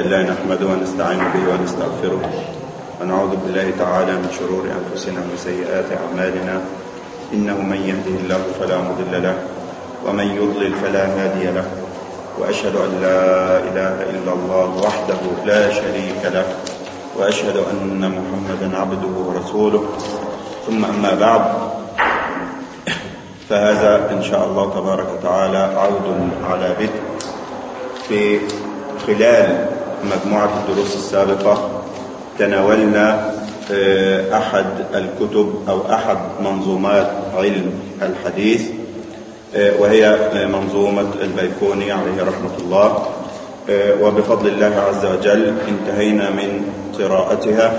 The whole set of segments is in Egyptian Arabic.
الله نحمده ونستعين به ونستغفره ونعوذ بالله تعالى من شرور أنفسنا وسيئات أعمالنا إنه من يهده الله فلا مضل له ومن يضلل فلا هادي له وأشهد أن لا إله إلا الله وحده لا شريك له وأشهد أن محمدا عبده ورسوله ثم أما بعد فهذا إن شاء الله تبارك وتعالى عود على بدء في خلال مجموعة الدروس السابقة تناولنا أحد الكتب أو أحد منظومات علم الحديث وهي منظومة البيكوني عليه رحمة الله وبفضل الله عز وجل انتهينا من قراءتها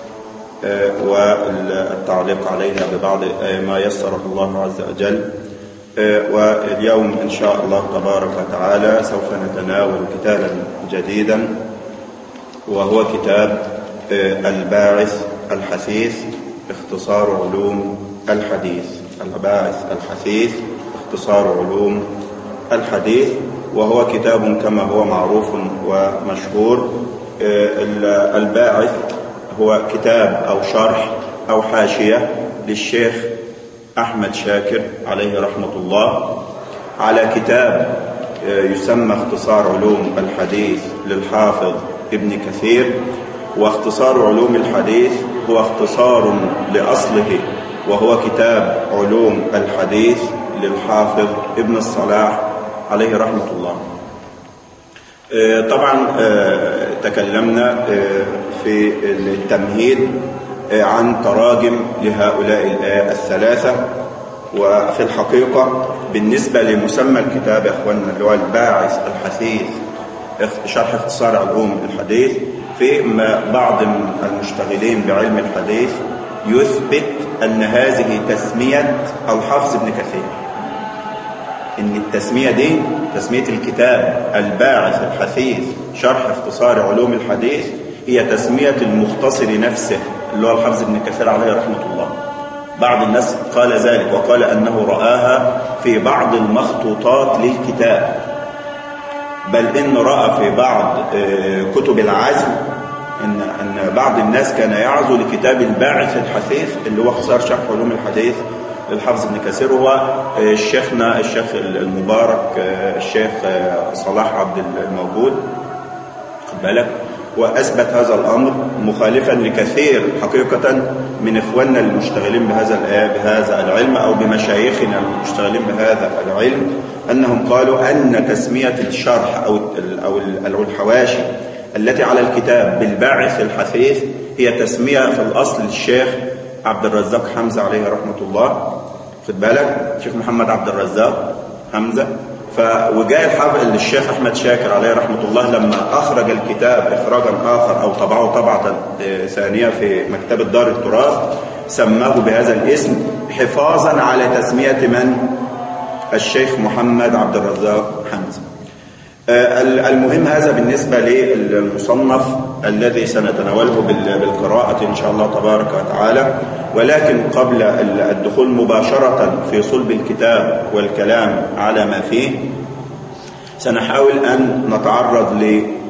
والتعليق عليها ببعض ما يسره الله عز وجل واليوم إن شاء الله تبارك وتعالى سوف نتناول كتابا جديدا وهو كتاب الباعث الحثيث اختصار علوم الحديث الباعث الحثيث اختصار علوم الحديث وهو كتاب كما هو معروف ومشهور الباعث هو كتاب أو شرح أو حاشية للشيخ أحمد شاكر عليه رحمة الله على كتاب يسمى اختصار علوم الحديث للحافظ ابن كثير واختصار علوم الحديث هو اختصار لأصله وهو كتاب علوم الحديث للحافظ ابن الصلاح عليه رحمة الله طبعا تكلمنا في التمهيد عن تراجم لهؤلاء الثلاثة وفي الحقيقة بالنسبة لمسمى الكتاب يا أخواننا اللي هو الباعث الحثيث شرح اختصار علوم الحديث في بعض المشتغلين بعلم الحديث يثبت أن هذه تسمية الحافظ ابن كثير إن التسمية دي تسمية الكتاب الباعث الحثيث شرح اختصار علوم الحديث هي تسمية المختصر نفسه اللي هو الحافظ ابن كثير عليه رحمة الله بعض الناس قال ذلك وقال أنه رآها في بعض المخطوطات للكتاب بل إن رأى في بعض كتب العزم إن, أن بعض الناس كان يعزو لكتاب الباعث الحثيث اللي هو اختصار شرح علوم الحديث للحافظ ابن كثير هو شيخنا الشيخ المبارك الشيخ صلاح عبد الموجود خد بالك وأثبت هذا الأمر مخالفا لكثير حقيقة من إخواننا المشتغلين بهذا بهذا العلم أو بمشايخنا المشتغلين بهذا العلم أنهم قالوا أن تسمية الشرح أو أو الحواشي التي على الكتاب بالباعث الحثيث هي تسمية في الأصل للشيخ عبد الرزاق حمزة عليه رحمة الله خد بالك الشيخ محمد عبد الرزاق حمزة ف وجاء الحافظ الشيخ احمد شاكر عليه رحمه الله لما اخرج الكتاب اخراجا اخر او طبعه طبعه ثانيه في مكتبه دار التراث سماه بهذا الاسم حفاظا على تسميه من الشيخ محمد عبد الرزاق حمزه المهم هذا بالنسبه للمصنف الذي سنتناوله بالقراءه ان شاء الله تبارك وتعالى ولكن قبل الدخول مباشرة في صلب الكتاب والكلام على ما فيه سنحاول أن نتعرض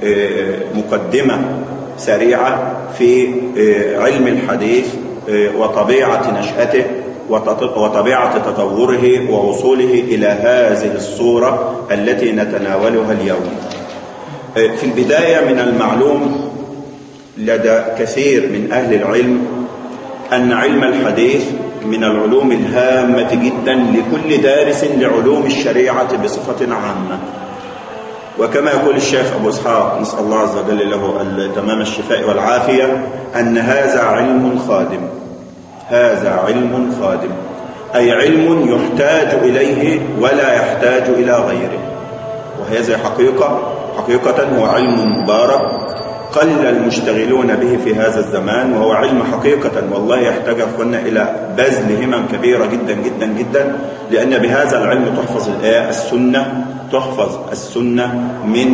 لمقدمة سريعة في علم الحديث وطبيعة نشأته وطبيعة تطوره ووصوله إلى هذه الصورة التي نتناولها اليوم في البداية من المعلوم لدى كثير من أهل العلم أن علم الحديث من العلوم الهامة جدا لكل دارس لعلوم الشريعة بصفة عامة وكما يقول الشيخ أبو إسحاق نسأل الله عز وجل له تمام الشفاء والعافية أن هذا علم خادم هذا علم خادم أي علم يحتاج إليه ولا يحتاج إلى غيره وهذه حقيقة حقيقة هو علم مبارك قل المشتغلون به في هذا الزمان وهو علم حقيقة والله يحتاج أخونا إلى بذل همم كبيرة جدا جدا جدا لأن بهذا العلم تحفظ الآية السنة تحفظ السنة من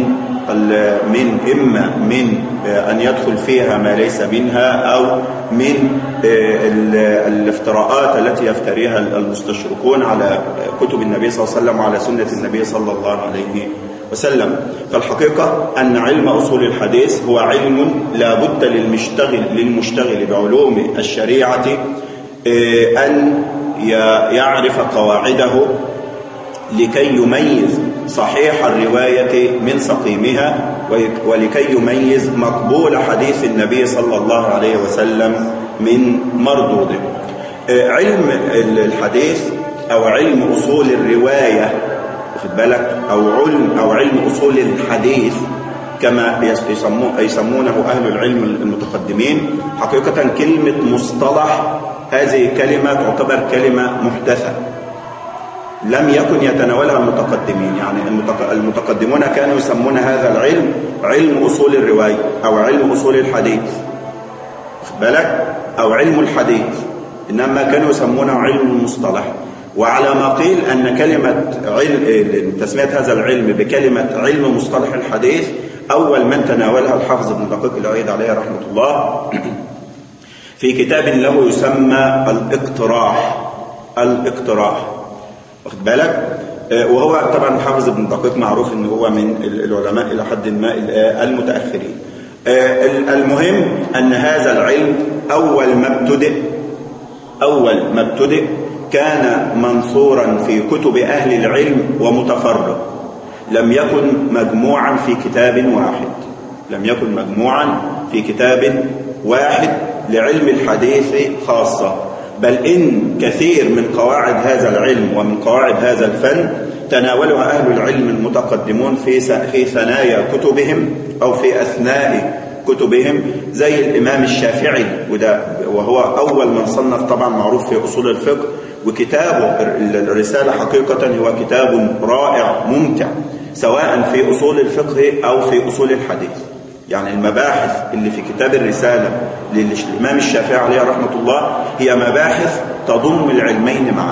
من إما من أن يدخل فيها ما ليس منها أو من الافتراءات التي يفتريها المستشرقون على كتب النبي صلى الله عليه وسلم وعلى سنة النبي صلى الله عليه وسلم فالحقيقة أن علم أصول الحديث هو علم لا بد للمشتغل, للمشتغل بعلوم الشريعة أن يعرف قواعده لكي يميز صحيح الرواية من سقيمها ولكي يميز مقبول حديث النبي صلى الله عليه وسلم من مردوده علم الحديث أو علم أصول الرواية واخد بالك أو علم أو علم أصول الحديث كما يسمونه أهل العلم المتقدمين حقيقة كلمة مصطلح هذه كلمة تعتبر كلمة محدثة لم يكن يتناولها المتقدمين يعني المتقدمون كانوا يسمون هذا العلم علم أصول الرواية أو علم أصول الحديث واخد بالك أو علم الحديث إنما كانوا يسمونه علم المصطلح وعلى ما قيل أن كلمة علم تسمية هذا العلم بكلمة علم مصطلح الحديث أول من تناولها الحافظ ابن دقيق العيد عليه رحمة الله في كتاب له يسمى الاقتراح الاقتراح واخد بالك وهو طبعا الحافظ ابن دقيق معروف ان هو من العلماء الى حد ما المتاخرين المهم ان هذا العلم اول ما ابتدئ اول ما ابتدئ كان منصورا في كتب اهل العلم ومتفرق لم يكن مجموعا في كتاب واحد لم يكن مجموعا في كتاب واحد لعلم الحديث خاصة بل إن كثير من قواعد هذا العلم ومن قواعد هذا الفن تناولها أهل العلم المتقدمون في في ثنايا كتبهم أو في أثناء كتبهم زي الإمام الشافعي وده وهو أول من صنف طبعا معروف في أصول الفقه وكتابه الرسالة حقيقة هو كتاب رائع ممتع سواء في أصول الفقه أو في أصول الحديث يعني المباحث اللي في كتاب الرسالة للإمام الشافعي عليه رحمة الله هي مباحث تضم العلمين معا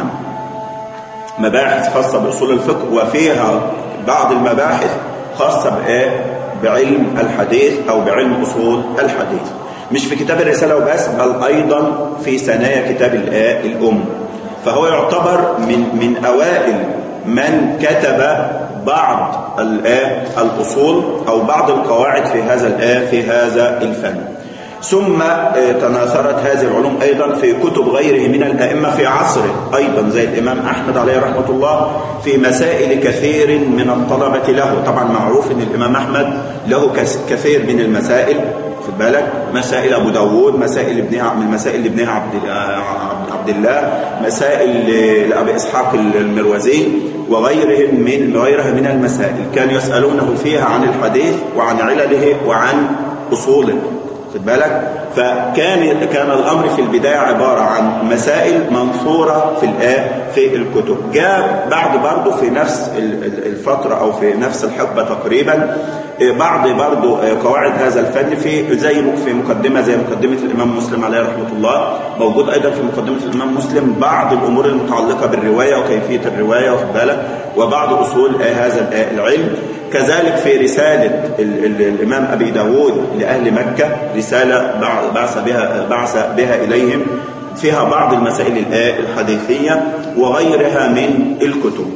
مباحث خاصة بأصول الفقه وفيها بعض المباحث خاصة بإيه؟ بعلم الحديث أو بعلم أصول الحديث مش في كتاب الرسالة وبس بل أيضا في ثنايا كتاب الأم فهو يعتبر من من أوائل من كتب بعض الأصول أو بعض القواعد في هذا في هذا الفن ثم تناثرت هذه العلوم أيضا في كتب غيره من الأئمة في عصره أيضا زي الإمام أحمد عليه رحمة الله في مسائل كثير من الطلبة له طبعا معروف أن الإمام أحمد له كثير من المسائل خد بالك مسائل أبو داود مسائل ابنها من مسائل ابنها عبد عبد الله مسائل لأبي إسحاق المروزي وغيرهم من غيرها من المسائل كانوا يسألونه فيها عن الحديث وعن علله وعن أصوله خد بالك فكان كان الأمر في البداية عبارة عن مسائل منصورة في الآن في الكتب جاء بعد برضه في نفس الفترة أو في نفس الحقبة تقريبا بعض برضو قواعد هذا الفن في زي في مقدمة زي مقدمة الإمام مسلم عليه رحمة الله موجود أيضا في مقدمة الإمام مسلم بعض الأمور المتعلقة بالرواية وكيفية الرواية واخد بالك وبعض أصول هذا العلم كذلك في رسالة الإمام أبي داود لأهل مكة رسالة بعث بها, بعث بها إليهم فيها بعض المسائل الحديثية وغيرها من الكتب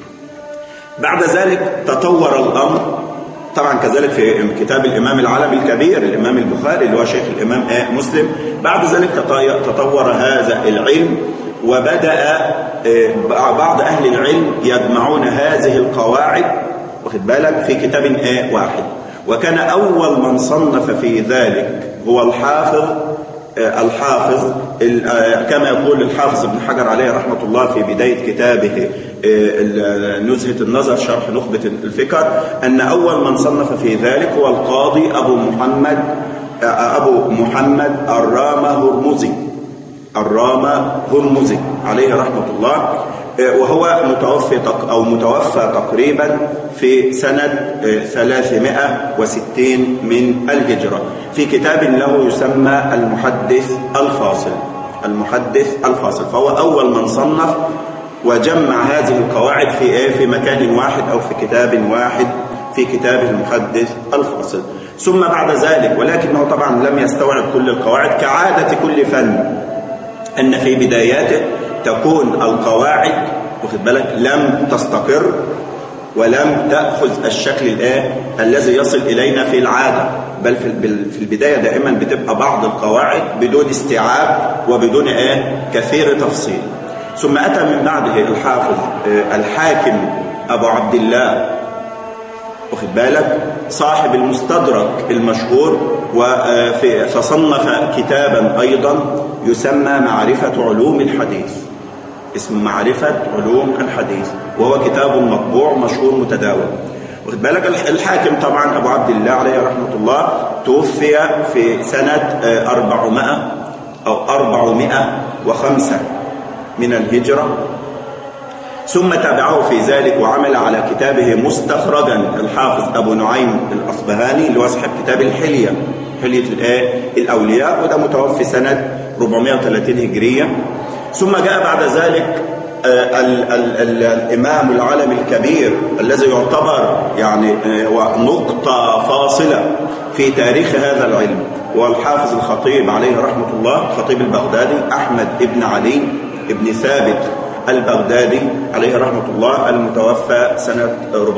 بعد ذلك تطور الأمر طبعا كذلك في كتاب الإمام العالمي الكبير الإمام البخاري اللي هو شيخ الإمام مسلم بعد ذلك تطور هذا العلم وبدأ بعض أهل العلم يجمعون هذه القواعد واخد بالك في كتاب واحد وكان أول من صنف في ذلك هو الحافظ الحافظ كما يقول الحافظ ابن حجر عليه رحمة الله في بداية كتابه نزهة النظر شرح نخبة الفكر أن أول من صنف في ذلك هو القاضي أبو محمد أبو محمد الرامة هرمزي الرامة هرمزي عليه رحمة الله وهو متوفى أو متوفى تقريبا في سنة 360 من الهجرة في كتاب له يسمى المحدث الفاصل المحدث الفاصل فهو أول من صنف وجمع هذه القواعد في ايه في مكان واحد او في كتاب واحد في كتاب المحدث الفاصل ثم بعد ذلك ولكنه طبعا لم يستوعب كل القواعد كعادة كل فن ان في بداياته تكون القواعد واخد بالك لم تستقر ولم تأخذ الشكل الآن الذي يصل إلينا في العادة بل في البداية دائما بتبقى بعض القواعد بدون استيعاب وبدون آه كثير تفصيل ثم أتى من بعده الحافظ آه الحاكم أبو عبد الله واخد بالك صاحب المستدرك المشهور وفي فصنف كتابا أيضا يسمى معرفة علوم الحديث اسمه معرفة علوم الحديث وهو كتاب مطبوع مشهور متداول واخد بالك الحاكم طبعا أبو عبد الله عليه رحمة الله توفي في سنة 400 أو 405 من الهجرة ثم تابعه في ذلك وعمل على كتابه مستخرجا الحافظ أبو نعيم الأصبهاني اللي هو صاحب كتاب الحلية حلية الأولياء وده متوفي سنة 430 هجرية ثم جاء بعد ذلك ال ال ال الإمام العالم الكبير الذي يعتبر يعني نقطة فاصلة في تاريخ هذا العلم والحافظ الخطيب عليه رحمة الله الخطيب البغدادي أحمد ابن علي ابن ثابت البغدادي عليه رحمة الله المتوفى سنة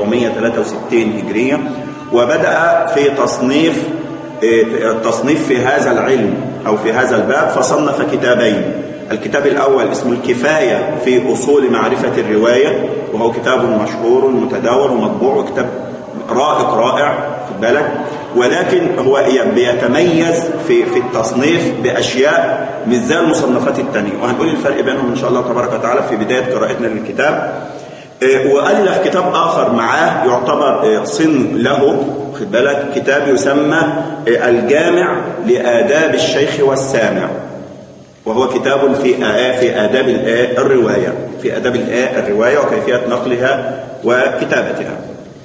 463 هجرية وبدأ في تصنيف التصنيف في هذا العلم أو في هذا الباب فصنف كتابين الكتاب الأول اسمه الكفاية في أصول معرفة الرواية وهو كتاب مشهور متداول ومطبوع وكتاب رائق رائع في بالك ولكن هو بيتميز في في التصنيف بأشياء مش زي المصنفات التانية وهنقول الفرق بينهم إن شاء الله تبارك وتعالى في بداية قراءتنا للكتاب وألف كتاب آخر معاه يعتبر صن له خد بالك كتاب يسمى الجامع لآداب الشيخ والسامع وهو كتاب في في آداب الرواية في آداب الرواية وكيفية نقلها وكتابتها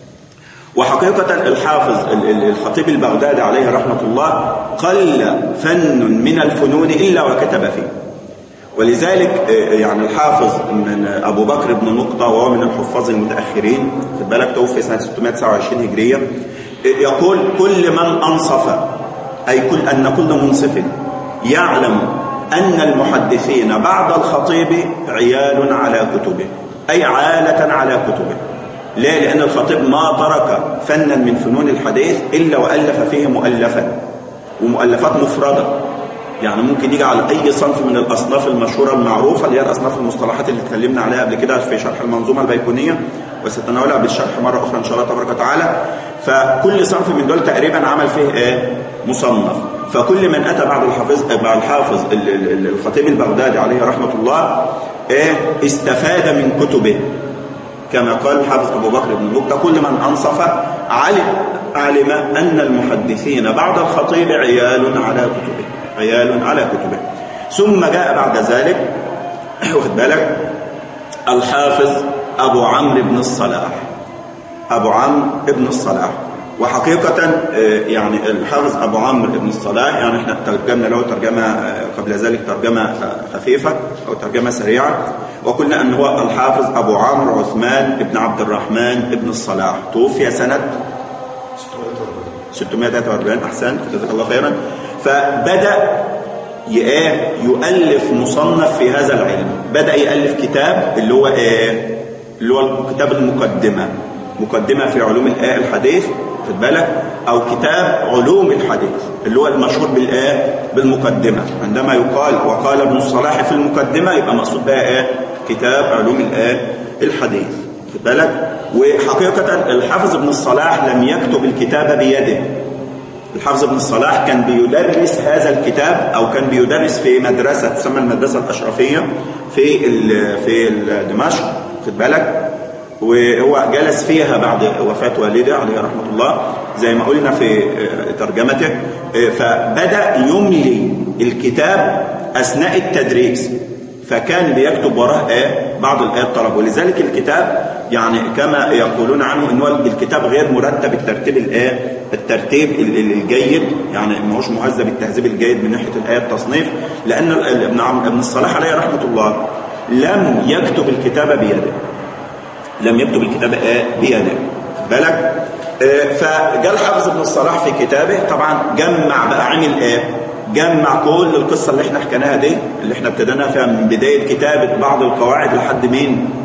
وحقيقة الحافظ الخطيب البغدادي عليه رحمة الله قل فن من الفنون إلا وكتب فيه ولذلك يعني الحافظ من أبو بكر بن نقطة وهو من الحفاظ المتأخرين خد بالك توفي سنة 629 هجرية يقول كل من أنصف أي كل أن كل منصف يعلم أن المحدثين بعد الخطيب عيال على كتبه أي عالة على كتبه ليه؟ لأن الخطيب ما ترك فنا من فنون الحديث إلا وألف فيه مؤلفا ومؤلفات مفردة يعني ممكن يجي على أي صنف من الأصناف المشهورة المعروفة اللي هي الأصناف المصطلحات اللي اتكلمنا عليها قبل كده في شرح المنظومة البيكونية وستناولها بالشرح مرة أخرى إن شاء الله تبارك وتعالى فكل صنف من دول تقريبا عمل فيه إيه؟ مصنف فكل من أتى بعد الحافظ بعد الحافظ الخطيب البغدادي عليه رحمة الله إيه؟ استفاد من كتبه كما قال الحافظ أبو بكر بن نقطة كل من أنصف علم علم أن المحدثين بعد الخطيب عيال على كتبه عيال على كتبه ثم جاء بعد ذلك واخد بالك الحافظ أبو عمرو بن الصلاح أبو عمرو بن الصلاح وحقيقة يعني الحافظ أبو عمرو بن الصلاح يعني احنا ترجمنا له ترجمة قبل ذلك ترجمة خفيفة أو ترجمة سريعة وقلنا أن هو الحافظ أبو عمرو عثمان بن عبد الرحمن بن الصلاح توفي سنة 643 أحسن جزاك الله خيرا فبدأ يؤلف مصنف في هذا العلم بدأ يألف كتاب اللي هو ايه اللي هو كتاب المقدمة مقدمة في علوم الحديث خد بالك أو كتاب علوم الحديث اللي هو المشهور بالآية بالمقدمة عندما يقال وقال ابن الصلاح في المقدمة يبقى مقصود بها إيه كتاب علوم الآية الحديث خد بالك وحقيقة الحافظ ابن الصلاح لم يكتب الكتاب بيده الحافظ ابن الصلاح كان بيدرس هذا الكتاب أو كان بيدرس في مدرسة تسمى المدرسة الأشرفية في في دمشق خد بالك وهو جلس فيها بعد وفاة والده عليه رحمة الله زي ما قلنا في ترجمته فبدأ يملي الكتاب أثناء التدريس فكان بيكتب وراه آية بعض الآيات طلب ولذلك الكتاب يعني كما يقولون عنه أنه الكتاب غير مرتب الترتيب الآية الترتيب الجيد يعني ما هوش مهذب التهذيب الجيد من ناحية الآية التصنيف لأن ابن ابن الصلاح عليه رحمة الله لم يكتب الكتاب بيده لم يكتب الكتاب بيده بالك فجاء الحافظ ابن الصلاح في كتابه طبعا جمع بقى عمل ايه جمع كل القصة اللي احنا حكيناها دي اللي احنا ابتدينا فيها من بداية كتابة بعض القواعد لحد مين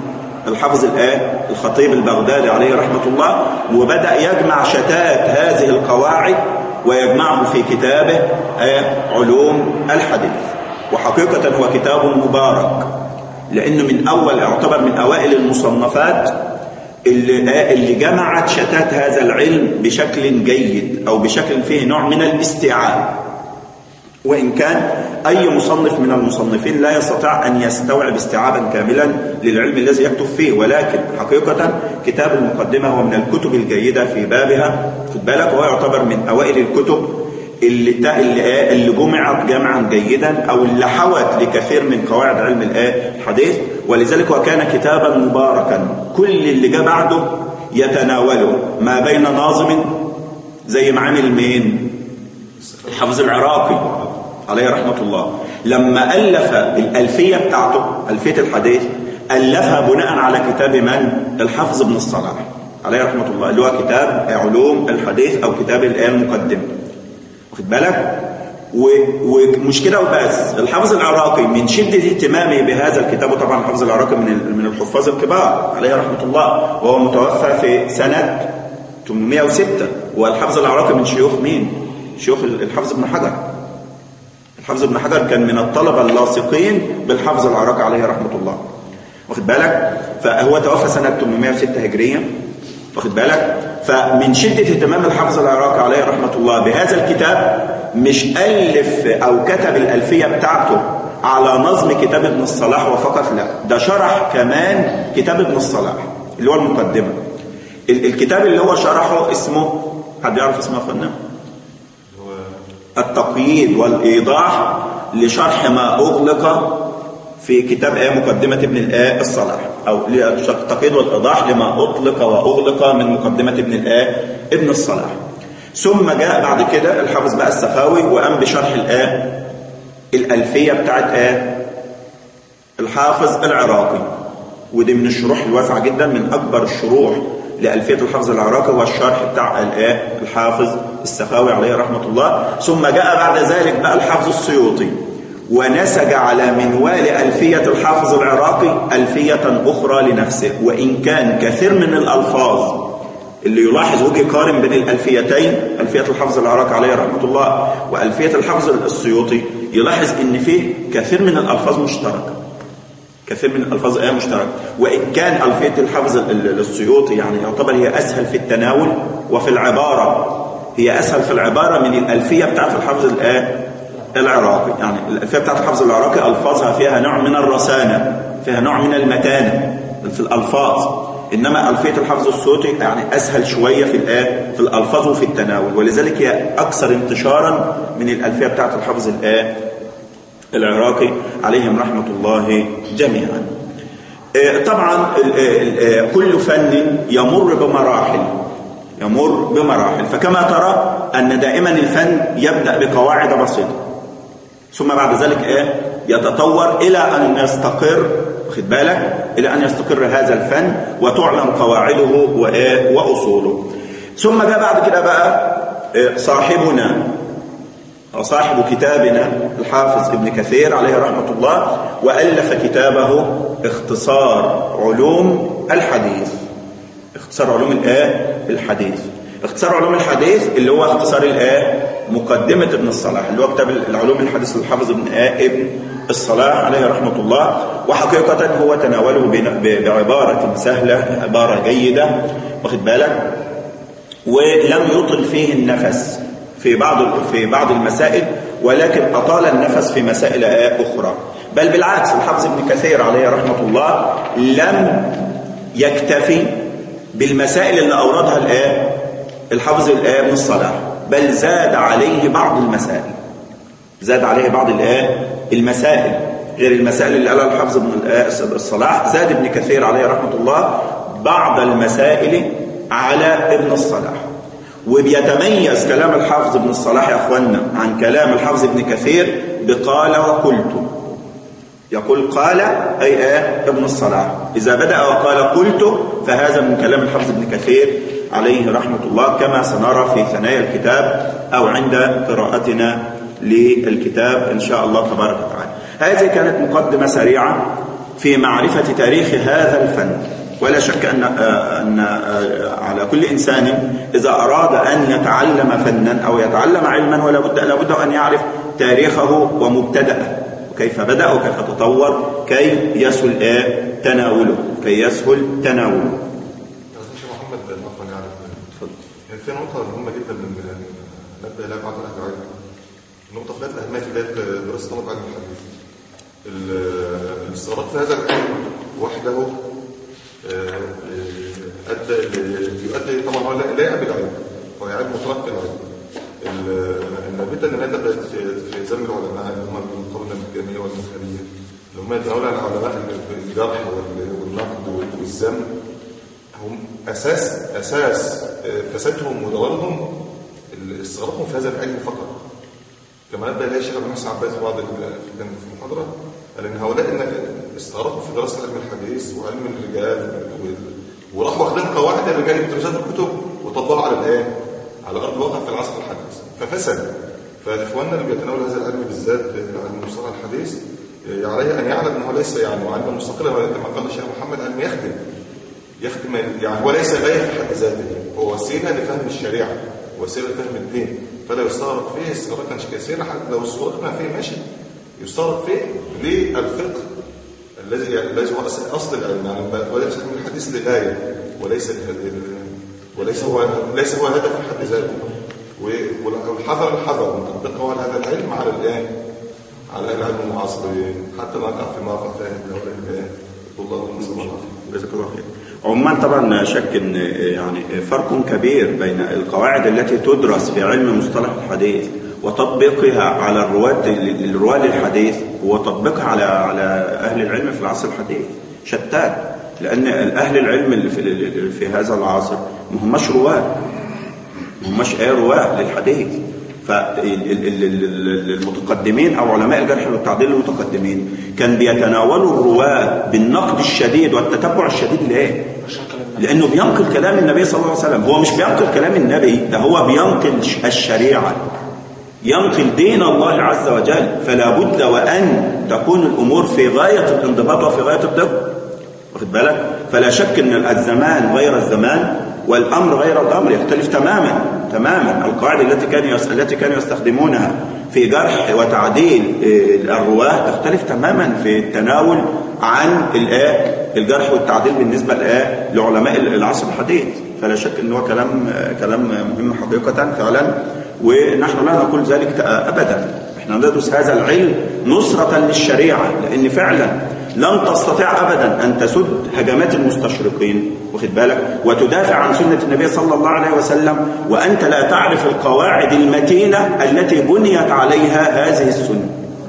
الحافظ الآن الخطيب البغدادي عليه رحمة الله وبدأ يجمع شتات هذه القواعد ويجمعه في كتابه علوم الحديث وحقيقة هو كتاب مبارك لأنه من أول يعتبر من أوائل المصنفات اللي, اللي جمعت شتات هذا العلم بشكل جيد أو بشكل فيه نوع من الاستيعاب وإن كان أي مصنف من المصنفين لا يستطيع أن يستوعب استيعابا كاملا للعلم الذي يكتب فيه ولكن حقيقة كتاب المقدمة هو من الكتب الجيدة في بابها خد بالك وهو يعتبر من أوائل الكتب اللي اللي, اللي جمعت جمعا جيدا أو اللي حوت لكثير من قواعد علم الحديث ولذلك وكان كتابا مباركا كل اللي جاء بعده يتناوله ما بين ناظم زي معامل مين الحافظ العراقي عليه رحمة الله لما ألف الألفية بتاعته ألفية الحديث ألفها بناء على كتاب من؟ الحافظ ابن الصلاح عليه رحمة الله اللي هو كتاب علوم الحديث أو كتاب الآية المقدمة واخد بالك؟ ومش كده وبس الحافظ العراقي من شدة اهتمامه بهذا الكتاب وطبعا الحافظ العراقي من من الحفاظ الكبار عليه رحمة الله وهو متوفى في سنة 806 والحافظ العراقي من شيوخ مين؟ شيوخ الحافظ ابن حجر الحافظ ابن حجر كان من الطلبة اللاصقين بالحافظ العراقي عليه رحمة الله واخد بالك فهو توفى سنة 806 هجرية واخد بالك فمن شدة اهتمام الحافظ العراقي عليه رحمة الله بهذا الكتاب مش ألف أو كتب الألفية بتاعته على نظم كتاب ابن الصلاح وفقط لا ده شرح كمان كتاب ابن الصلاح اللي هو المقدمة الكتاب اللي هو شرحه اسمه حد يعرف اسمه يا التقييد والإيضاح لشرح ما أغلق في كتاب آية مقدمة ابن الآية الصلاح أو التقييد والإيضاح لما أطلق وأغلق من مقدمة ابن الآية ابن الصلاح ثم جاء بعد كده الحافظ بقى السخاوي وقام بشرح الآية الألفية بتاعت آية الحافظ العراقي ودي من الشروح الواسعة جدا من أكبر الشروح لألفية الحافظ العراقي هو الشرح بتاع الآية الحافظ السخاوي عليه رحمة الله ثم جاء بعد ذلك بقى الحافظ السيوطي ونسج على منوال ألفية الحافظ العراقي ألفية أخرى لنفسه وإن كان كثير من الألفاظ اللي يلاحظ وجه قارن بين الألفيتين ألفية الحافظ العراقي عليه رحمة الله وألفية الحافظ السيوطي يلاحظ إن فيه كثير من الألفاظ مشتركة كثير من الألفاظ آية مشتركة وإن كان ألفية الحافظ السيوطي يعني يعتبر هي أسهل في التناول وفي العبارة هي أسهل في العبارة من الألفية بتاعت الحافظ الآية العراقي يعني الألفية بتاعت الحافظ العراقي ألفاظها فيها نوع من الرسانة فيها نوع من المتانة في الألفاظ إنما ألفية الحافظ السيوطي يعني أسهل شوية في الآية في الألفاظ وفي التناول ولذلك هي أكثر انتشارا من الألفية بتاعت الحافظ الآية العراقي عليهم رحمة الله جميعا طبعا كل فن يمر بمراحل يمر بمراحل فكما ترى أن دائما الفن يبدأ بقواعد بسيطة ثم بعد ذلك إيه يتطور إلى أن يستقر خد بالك إلى أن يستقر هذا الفن وتعلم قواعده وإيه وأصوله ثم جاء بعد كده بقى صاحبنا صاحب كتابنا الحافظ ابن كثير عليه رحمة الله وألف كتابه اختصار علوم الحديث اختصار علوم الآية الحديث اختصار علوم الحديث اللي هو اختصار الآية مقدمة ابن الصلاح اللي هو كتاب العلوم الحديث للحافظ ابن آه ابن الصلاح عليه رحمة الله وحقيقة هو تناوله بعبارة سهلة عبارة جيدة واخد بالك ولم يطل فيه النفس في بعض في بعض المسائل ولكن أطال النفس في مسائل أخرى بل بالعكس الحافظ ابن كثير عليه رحمة الله لم يكتفي بالمسائل اللي أوردها الآن الحافظ الآن من الصلاح بل زاد عليه بعض المسائل زاد عليه بعض الآن المسائل غير المسائل اللي قالها الحافظ ابن الصلاح زاد ابن كثير عليه رحمة الله بعض المسائل على ابن الصلاح وبيتميز كلام الحافظ ابن الصلاح يا أخوانا عن كلام الحافظ ابن كثير بقال وقلت يقول قال أي آه ابن الصلاح إذا بدأ وقال قلت فهذا من كلام الحافظ ابن كثير عليه رحمة الله كما سنرى في ثنايا الكتاب أو عند قراءتنا للكتاب إن شاء الله تبارك وتعالى هذه كانت مقدمة سريعة في معرفة تاريخ هذا الفن ولا شك أن أن على كل إنسان إذا أراد أن يتعلم فنا أو يتعلم علما ولا بد لابد أن يعرف تاريخه ومبتدأه وكيف بدأ وكيف تطور كي يسهل تناوله كي يسهل تناوله شيخ محمد عفوا يعني يعني في نقطة مهمة جدا من نبدأ إليها بعض أهل العلم النقطة في ذات الأهمية في بداية دراسة طلب علم الحديث ال- الاستغراق في هذا العلم وحده آه، آه، أدى ل- يؤدي طبعا هو لا- لا يعبد علم هو يعبد متلقي العلم ال- النبتة اللي نتبت في في زمن العلماء اللي هم القرون الجامية والمنخرية اللي هم يتناولوا عن العلماء الجرح وال- والنقد والذم هم أساس أساس آه، فسادهم وضلالهم استغرقهم في هذا العلم فقط كما نبه اليه الشيخ ابن محسن عباس في بعض ال- كان في المحاضره قال ان هؤلاء إن استغرقوا في دراسه علم الحديث وعلم الرجال وال- وراحوا واخدين قواعد الرجال يدرسوها في الكتب وطبقوا على الايه؟ على ارض الواقع في العصر الحديث ففسد فاخواننا اللي بيتناولوا هذا العلم بالذات آه، علم المصطلح الحديث آه، عليه ان يعلم انه ليس يعني علما مستقلا كما قال الشيخ محمد علم يخدم يخدم يعني هو ليس غاية في حد ذاته هو وسيلة لفهم الشريعة وسيلة لفهم الدين فلا يستغرق فيه استغراقا كثيرا حتى لو استغرقنا فيه ماشي يستغرق فيه للفقه الذي الذي هو أصل- اصل العلم يعني وليس من الحديث لغاية وليس وليس هو ليس هو هدف في حد ذاته و- والحذر الحذر من تطبيقه على هذا العلم على الآن على العلم المعاصرين حتى لا نقع في موقع فاهم هؤلاء الآن الله نسأل الله العافية جزاك الله خير عموما طبعا لا شك ان يعني فرق كبير بين القواعد التي تدرس في علم مصطلح الحديث وتطبيقها على الرواة الرواة للحديث وتطبيقها على على اهل العلم في العصر الحديث شتان لان اهل العلم اللي في في هذا العصر ما هماش رواه ما هماش ايه رواه للحديث فالمتقدمين او علماء الجرح والتعديل المتقدمين كان بيتناولوا الرواه بالنقد الشديد والتتبع الشديد ليه؟ لانه بينقل كلام النبي صلى الله عليه وسلم هو مش بينقل كلام النبي ده هو بينقل الشريعه ينقل دين الله عز وجل فلا بد وان تكون الامور في غايه الانضباط وفي غايه الدقه واخد بالك فلا شك ان الزمان غير الزمان والامر غير الامر يختلف تماما تماما القواعد التي كانوا التي كانوا يستخدمونها في جرح وتعديل الرواه تختلف تماما في التناول عن الايه الجرح والتعديل بالنسبه للايه لعلماء العصر الحديث فلا شك ان هو كلام كلام مهم حقيقه فعلا ونحن لا نقول ذلك ابدا احنا ندرس هذا العلم نصره للشريعه لان فعلا لن تستطيع ابدا ان تسد هجمات المستشرقين واخد بالك وتدافع عن سنه النبي صلى الله عليه وسلم وانت لا تعرف القواعد المتينه التي بنيت عليها هذه السنه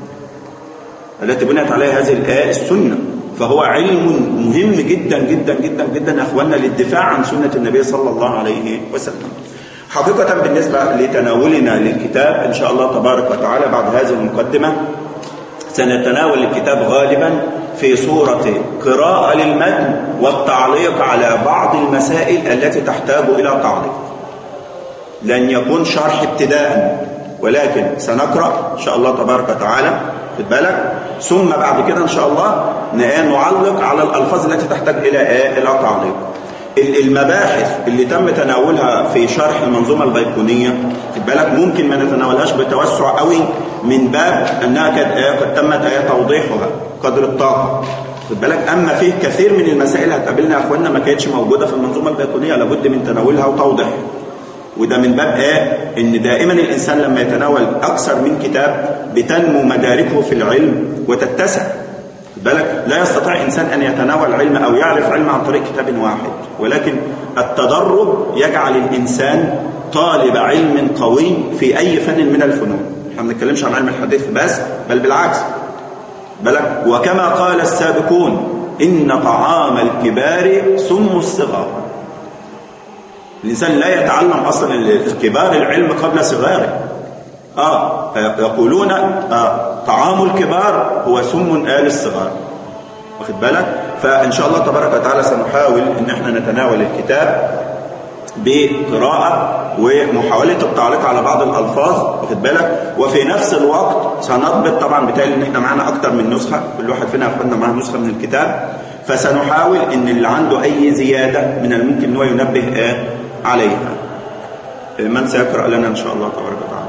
التي بنيت عليها هذه الايه السنه فهو علم مهم جدا جدا جدا جدا يا اخواننا للدفاع عن سنه النبي صلى الله عليه وسلم حقيقه بالنسبه لتناولنا للكتاب ان شاء الله تبارك وتعالى بعد هذه المقدمه سنتناول الكتاب غالبا في صورة قراءة للمتن والتعليق على بعض المسائل التي تحتاج إلى تعليق لن يكون شرح ابتداء ولكن سنقرأ إن شاء الله تبارك وتعالى خد بالك ثم بعد كده إن شاء الله نعلق على الألفاظ التي تحتاج إلى إلى تعليق المباحث اللي تم تناولها في شرح المنظومة البيقونية خد بالك ممكن ما نتناولهاش بتوسع قوي من باب أنها قد تمت توضيحها قدر الطاقة خد بالك أما في كثير من المسائل هتقابلنا يا أخواننا ما كانتش موجودة في المنظومة البيقونية لابد من تناولها وتوضيحها وده من باب ايه ان دائما الانسان لما يتناول اكثر من كتاب بتنمو مداركه في العلم وتتسع بالك لا يستطيع إنسان أن يتناول علم أو يعرف علم عن طريق كتاب واحد ولكن التدرب يجعل الإنسان طالب علم قوي في أي فن من الفنون احنا ما بنتكلمش عن علم الحديث بس بل بالعكس بالك وكما قال السابقون إن طعام الكبار سم الصغار الإنسان لا يتعلم أصلا الكبار العلم قبل صغاره آه يقولون آه طعام الكبار هو سم آل الصغار واخد بالك فإن شاء الله تبارك وتعالى سنحاول إن احنا نتناول الكتاب بقراءة ومحاولة التعليق على بعض الألفاظ واخد بالك وفي نفس الوقت سنضبط طبعا بالتالي إن احنا معانا أكتر من نسخة كل واحد فينا أخذنا معاه نسخة من الكتاب فسنحاول ان اللي عنده اي زيادة من الممكن ان هو ينبه آه عليها من سيقرأ لنا ان شاء الله تبارك وتعالى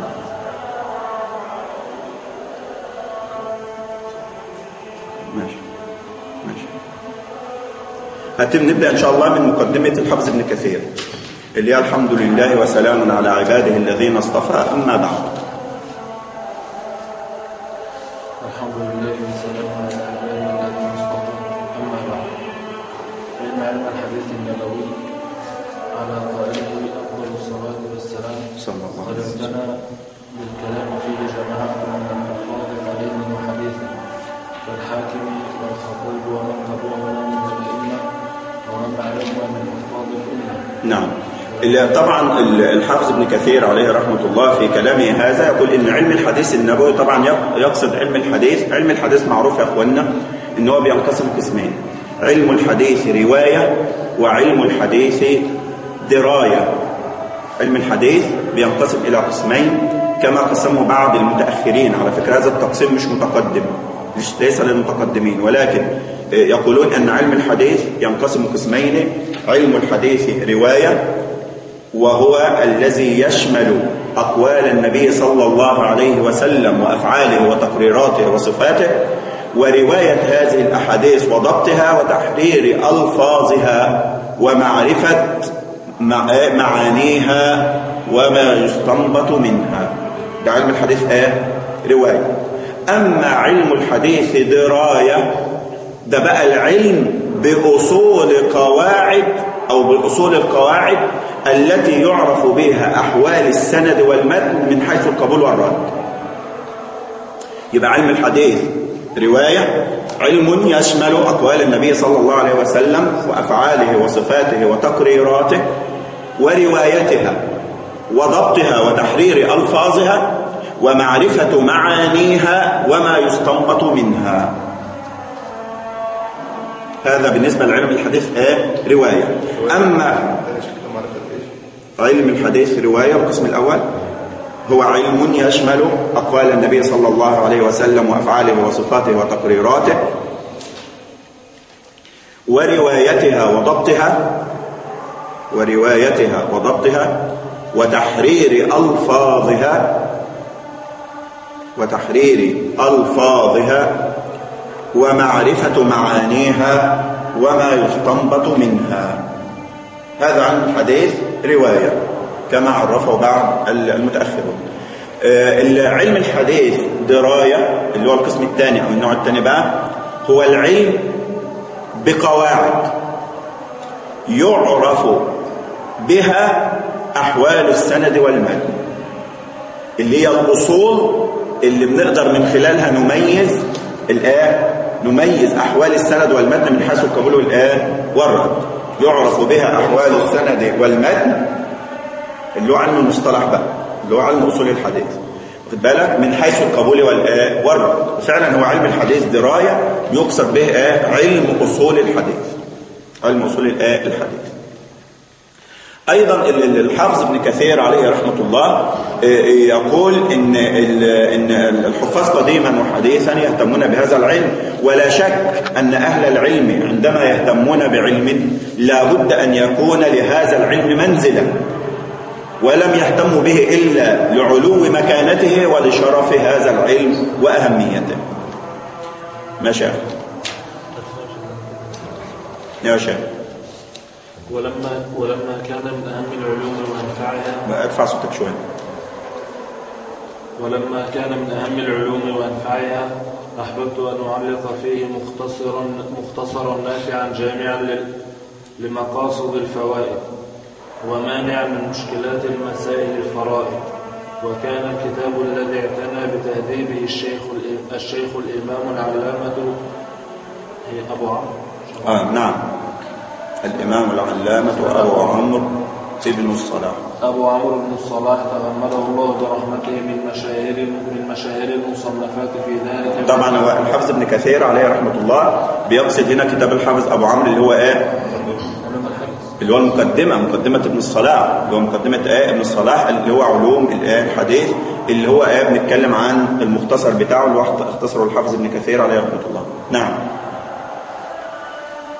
ماشي ماشي هتم نبدأ إن شاء الله من مقدمة الحافظ ابن كثير اللي هي الحمد لله وسلام على عباده الذين اصطفى أما بعد الحمد لله والسلام على عباده الذين اصطفى اما بعد فان علم الحديث النبوي على قائله افضل الصلاه والسلام صلى الله قد عليه وسلم ابتنى بالكلام فيه جماعه من الحفاظ علم وحديث والحاكم والخطيب ومن قبلهما من الائمه ومن بعدهما من حفاظ الامه نعم اللي طبعا الحافظ ابن كثير عليه رحمة الله في كلامه هذا يقول إن علم الحديث النبوي طبعا يقصد علم الحديث علم الحديث معروف يا أخوانا إن هو بينقسم قسمين علم الحديث رواية وعلم الحديث دراية علم الحديث بينقسم إلى قسمين كما قسمه بعض المتأخرين على فكرة هذا التقسيم مش متقدم مش ليس للمتقدمين ولكن يقولون أن علم الحديث ينقسم قسمين علم الحديث رواية وهو الذي يشمل أقوال النبي صلى الله عليه وسلم وأفعاله وتقريراته وصفاته ورواية هذه الأحاديث وضبطها وتحرير ألفاظها ومعرفة مع- معانيها وما يستنبط منها ده علم الحديث آه رواية أما علم الحديث دراية ده بقى العلم بأصول قواعد أو بأصول القواعد التي يعرف بها أحوال السند والمتن من حيث القبول والرد يبقى علم الحديث رواية علم يشمل أقوال النبي صلى الله عليه وسلم وأفعاله وصفاته وتقريراته وروايتها وضبطها وتحرير ألفاظها ومعرفة معانيها وما يستنبط منها هذا بالنسبة لعلم الحديث آه رواية أما تاني شكل معرفة ايش؟ علم الحديث رواية القسم الأول هو علم يشمل أقوال النبي صلى الله عليه وسلم وأفعاله وصفاته وتقريراته وروايتها وضبطها وروايتها وضبطها وتحرير ألفاظها وتحرير ألفاظها ومعرفة معانيها وما يستنبط منها هذا عن الحديث رواية كما عرفه بعض المتأخرون آه، علم الحديث دراية اللي هو القسم الثاني أو النوع الثاني بقى هو العلم بقواعد يعرف بها أحوال السند والمتن اللي هي الأصول اللي بنقدر من خلالها نميز الآن نميز أحوال السند والمتن من حيث القبول والآن والرد يعرف بها أحوال السند والمتن اللي هو علم المصطلح بقى اللي هو علم أصول الحديث واخد بالك من حيث القبول والآن والرد فعلا هو علم الحديث دراية يقصد به آه علم أصول الحديث علم أصول الآن الحديث أيضا الحافظ ابن كثير عليه رحمة الله يقول إن إن الحفاظ قديما وحديثا يهتمون بهذا العلم ولا شك أن أهل العلم عندما يهتمون بعلم لا بد أن يكون لهذا العلم منزلة ولم يهتموا به إلا لعلو مكانته ولشرف هذا العلم وأهميته ما شاء يا شيخ ولما ولما كان من أهم العلوم وأنفعها بقى ارفع صوتك شوية ولما كان من أهم العلوم وأنفعها أحببت أن أعلق فيه مختصرا مختصرا نافعا جامعا لل- لمقاصد الفوائد ومانعا من مشكلات المسائل الفرائض وكان الكتاب الذي اعتنى بتهذيبه الشيخ الإ- الشيخ الإمام العلامة هي أبو عمرو آه نعم الإمام العلامة أبو عمرو ابن الصلاح أبو عمرو بن الصلاح تغمده الله برحمته من مشاهير من مشاهير المصنفات في ذلك طبعا هو الحافظ ابن كثير عليه رحمة الله بيقصد هنا كتاب الحافظ أبو عمرو اللي هو إيه علوم الحديث اللي هو المقدمة مقدمة ابن الصلاح اللي هو مقدمة آه ابن الصلاح اللي هو علوم الآه الحديث اللي هو آه بنتكلم عن المختصر بتاعه اللي هو اختصره الحافظ ابن كثير عليه رحمة الله نعم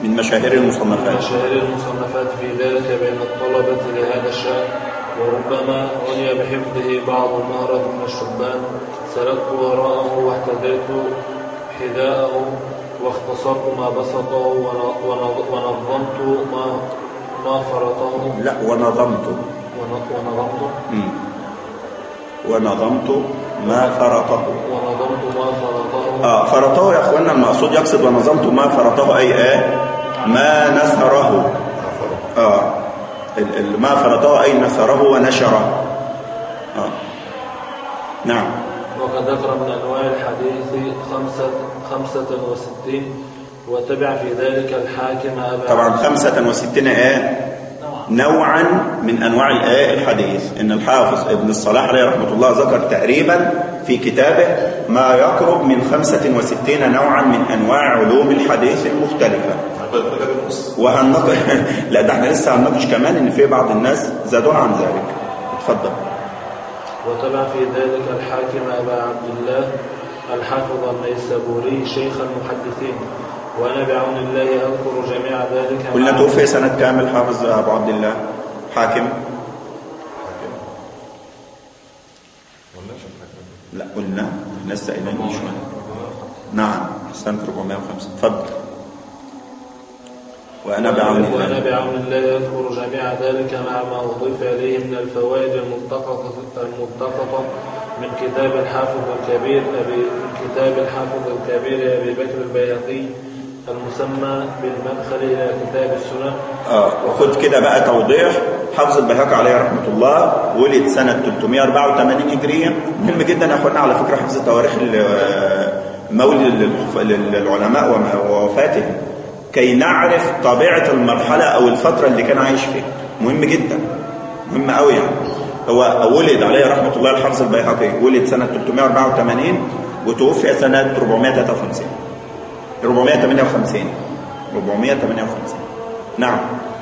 من مشاهير من المصنفات مشاهير المصنفات في ذلك بين الطلبة لهذا الشأن وربما عني بحفظه بعض المهرة من الشبان سلكت وراءه واحتديت حذاءه واختصرت ما بسطه ون- ون- ونظمت ما ما فرطه لا ونظمت ون- ونظمت مم. ونظمت ما فرطه ونظمت ما فرطه آه فرطه يا اخوانا المقصود يقصد ونظمت ما فرطه اي ايه ما نثره اه ال- ال- ما فرطه اي نثره ونشره اه نعم وقد ذكر من أنواع الحديث خمسة, خمسة وستين وتبع في ذلك الحاكم أبا طبعا خمسة وستين ايه نوعا من انواع الايه الحديث ان الحافظ ابن الصلاح عليه رحمه الله ذكر تقريبا في كتابه ما يقرب من خمسة وستين نوعا من انواع علوم الحديث المختلفه عبد الباب النص وهنناقش لا ده احنا لسه هنناقش كمان ان في بعض الناس زادوها عن ذلك اتفضل وتبع في ذلك الحاكم أبا عبد الله الحافظ النيسابوري شيخ المحدثين وأنا بعون الله أذكر جميع ذلك قلنا مع- توفي سنة كامل حافظ ابو عبد الله حاكم حاكم ولا شو حاكم لا قلنا لسه قايلين من شويه نعم سنة 405 اتفضل وانا بعون وأنا الله بعون الله أذكر جميع ذلك مع ما أضيف إليه من الفوائد الملتقطة الملتقطة من كتاب الحافظ الكبير أبي من كتاب الحافظ الكبير أبي بكر البيهقي المسمى بالمدخل إلى كتاب السنن اه وخد كده بقى توضيح حافظ البيهقي عليه رحمه الله ولد سنة 384 هجرية مهم جدا يا اخوانا على فكرة حفظ تواريخ ال- مولد للحف- للعلماء وم- ووفاتهم كي نعرف طبيعة المرحلة او الفترة اللي كان عايش فيها مهم جدا مهم قوي يعني هو ولد عليه رحمة الله الحافظ البيهقي ولد سنة 384 وتوفي سنة 453 458 458 نعم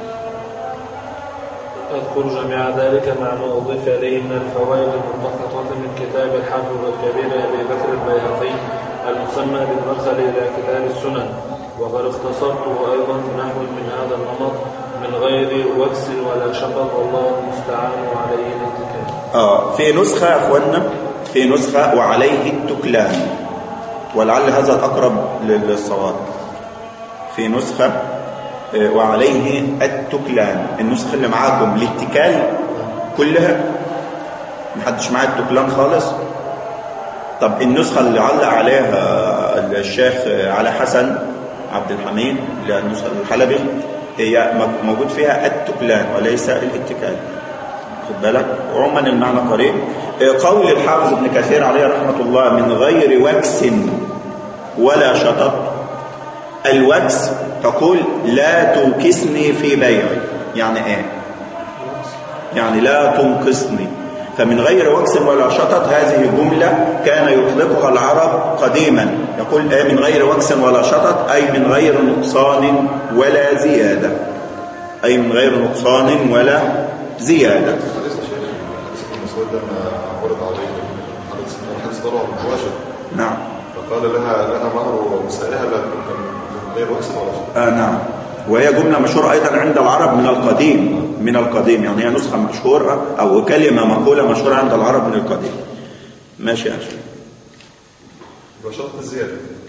أذكر جميع ذلك مع ما أضيف إليه من الفوائد الملتقطة من كتاب الحافظ الكبير أبي بكر البيهقي المسمى بالمدخل إلى كتاب السنن وقد اختصرته أيضا نحو من هذا النمط من غير وكس ولا شطط والله المستعان وعليه الاتكال اه في نسخة يا اخوانا في نسخة وعليه التكلان ولعل هذا الأقرب للصواب في نسخة آه، وعليه التكلان النسخة اللي معاكم الاتكال كلها محدش معاه التكلان خالص طب النسخة اللي علق عليها الشيخ علي حسن عبد الحميد اللي هي النسخة الحلبي هي موجود فيها التكلان وليس الاتكال خد بالك عموما المعنى قريب قول الحافظ ابن كثير عليه رحمة الله من غير وكس ولا شطط الوكس تقول لا توكسني في بيعي يعني ايه يعني لا تنقصني فمن غير وكس ولا شطط هذه جملة كان يطلقها العرب قديما يقول ايه من غير وكس ولا شطط أي من غير نقصان ولا زيادة أي من غير نقصان ولا زيادة حديث الشيخ حديث ابن مسعود لما عرض عليه حديث حديث ضرع مباشر نعم فقال لها لها مهر نسائها لا من غير وكس ولا شيء آه نعم وهي جملة مشهورة أيضا عند العرب من القديم من القديم يعني هي نسخة مشهورة أو كلمة مقولة مشهورة عند العرب من القديم ماشي يا شيخ يبقى شرط الزيادة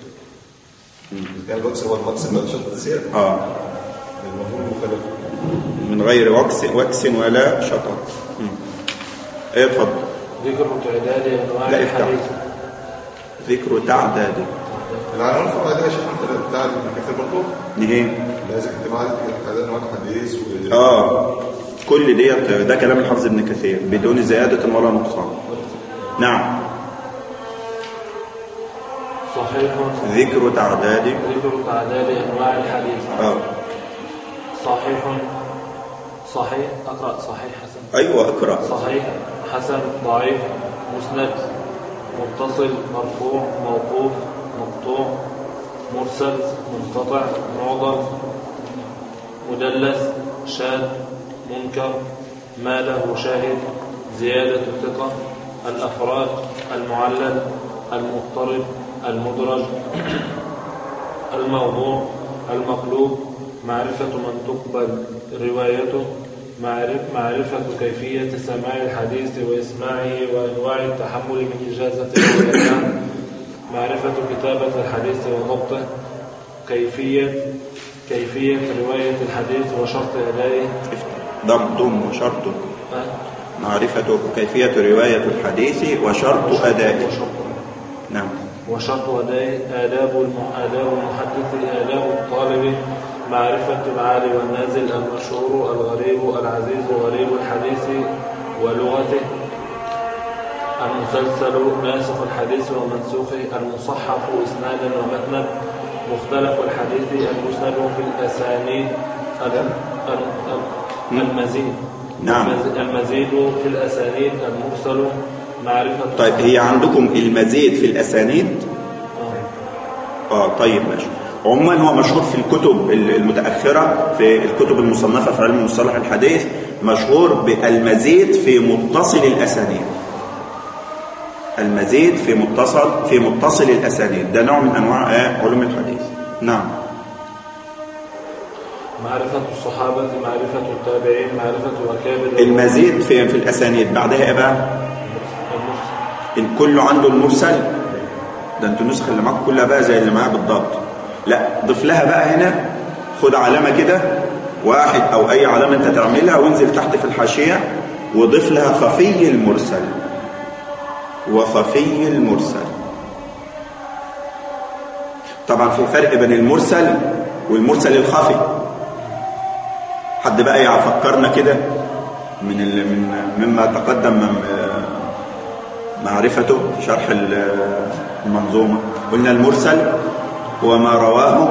إذا كان الوكس هو المكس يبقى شرط الزيادة آه المفهوم مختلف من غير وكس وكس ولا شطط مم. ايه اتفضل ذكر تعداد أنواع لا افتح الحديث ذكر تعداد العنوان الفرع ده يا شيخ انت بتاع ابن كثير برضه نهي لازم اجتماع تعداد انواع الحديث و اه كل ديت ده كلام الحافظ ابن كثير بدون زيادة ولا نقصان نعم صحيح ذكر تعداد ذكر تعداد أنواع الحديث اه صحيح صحيح أقرأ صحيح حسن ايوه اقرا صحيح حسن ضعيف مسند متصل مرفوع موقوف مقطوع مرسل منقطع معضل مدلس شاذ منكر ما له شاهد زيادة الثقة الأفراد المعلل المضطرب المدرج الموضوع المقلوب معرفة من تقبل روايته معرف معرفة كيفية سماع الحديث وإسماعه وأنواع التحمل من إجازة الرواية معرفة كتابة الحديث وضبطه كيفية كيفية رواية الحديث وشرط أدائه ضم ضم وشرط ها؟ معرفة كيفية رواية الحديث وشرط أدائه وشرط نعم وشرط أداء آداب الم- آداب المحدث آداب الطالب معرفة العالي والنازل المشهور الغريب العزيز غريب الحديث ولغته المسلسل ناسخ الحديث ومنسوخه المصحف إسنادا ومتنا مختلف الحديث المسند في الأسانيد ال- ال- ال- المزيد نعم. المز- المزيد في الأسانيد المرسل معرفة طيب هي عندكم المزيد في الأسانيد آه. اه طيب ماشي عموما هو مشهور في الكتب المتأخرة في الكتب المصنفة في علم مصطلح الحديث مشهور بالمزيد في متصل الأسانيد المزيد في متصل في متصل الأسانيد ده نوع من أنواع آه، علوم الحديث نعم معرفة الصحابة معرفة التابعين معرفة أكابر المزيد في في الأسانيد بعدها إيه بقى المرسل. إن كله عنده المرسل ده انتوا النسخ اللي معاكم كلها بقى زي اللي معايا بالضبط لا ضيف لها بقى هنا خد علامة كده واحد أو أي علامة أنت تعملها وانزل تحت في الحاشية وضيف لها خفي المرسل وخفي المرسل طبعا في فرق بين المرسل والمرسل الخفي حد بقى يفكرنا كده من ال- من مما تقدم من معرفته في شرح ال- المنظومة قلنا المرسل هو ما رواه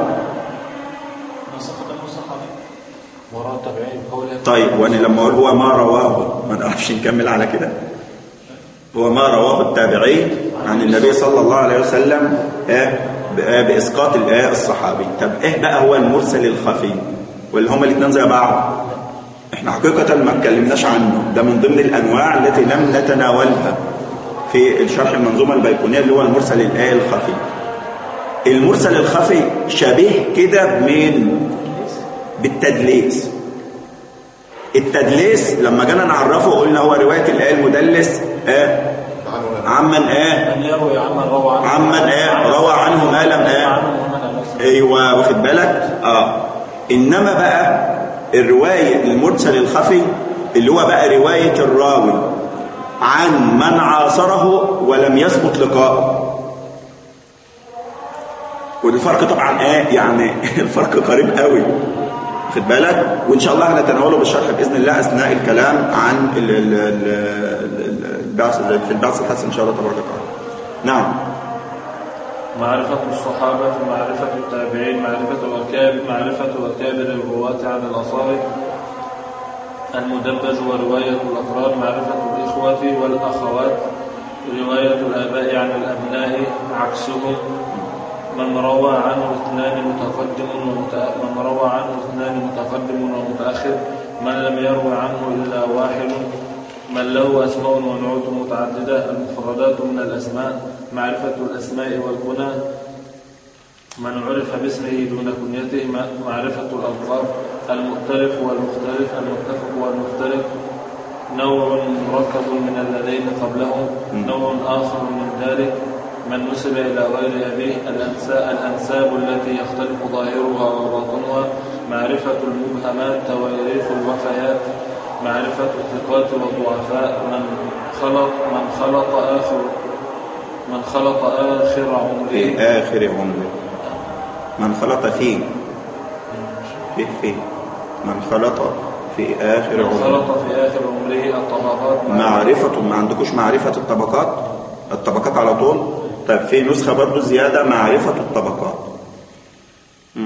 وراء التابعين قوله طيب وانا لما اقول هو ما رواه ما نعرفش نكمل على كده هو ما رواه التابعي عن النبي صلى الله عليه وسلم آه، ب- آه، باسقاط الايه الصحابي طب ايه بقى هو المرسل الخفي واللي هما الاثنين زي بعض احنا حقيقه ما اتكلمناش عنه ده من ضمن الانواع التي لم نتناولها في الشرح المنظومه البيقونيه اللي هو المرسل الايه الخفي المرسل الخفي شبيه كده من بالتدليس التدليس لما جينا نعرفه قلنا هو رواية الآية المدلس آه عمن آه من يروي عمن روى عنه عمن آه روى عنه ما لم آه عنه ومن لم يسمع. ايوه واخد بالك اه انما بقى الروايه المرسل الخفي اللي هو بقى روايه الراوي عن من عاصره ولم يثبت لقاءه والفرق طبعا ايه يعني الفرق قريب قوي واخد بالك وان شاء الله هنتناوله بالشرح باذن الله اثناء الكلام عن ال- ال- ال- ال- البعث في البعث الحسن ان شاء الله تبارك وتعالى نعم معرفة الصحابة معرفة التابعين معرفة أكابر معرفة أكابر الرواة عن الأصابع المدبج ورواية الأقران معرفة الإخوة والأخوات رواية الآباء عن الأبناء عكسهم من روى عنه اثنان متقدم ومتأخر من روى عنه اثنان متقدم ومتأخر من لم يروي عنه إلا واحد من له أسماء ونعوت متعددة المفردات من الأسماء معرفة الأسماء والكنى من عرف باسمه دون كنيته م- معرفة الألقاب المختلف والمختلف المتفق والمفترق نوع مركب من الذين قبلهم نوع آخر من ذلك من نسب إلى غير أبيه الأنساب, الأنساب التي يختلف ظاهرها وباطنها معرفة المبهمات تواريخ الوفيات معرفة الثقات والضعفاء من خلط من خلط آخر من خلط آخر عمره في آخر عمره من خلط فيه فيه فيه من خلط في آخر من عمره خلط في آخر عمره الطبقات معرفة ما عندكوش معرفة الطبقات الطبقات على طول طيب في نسخة برضو زيادة معرفة الطبقات مم.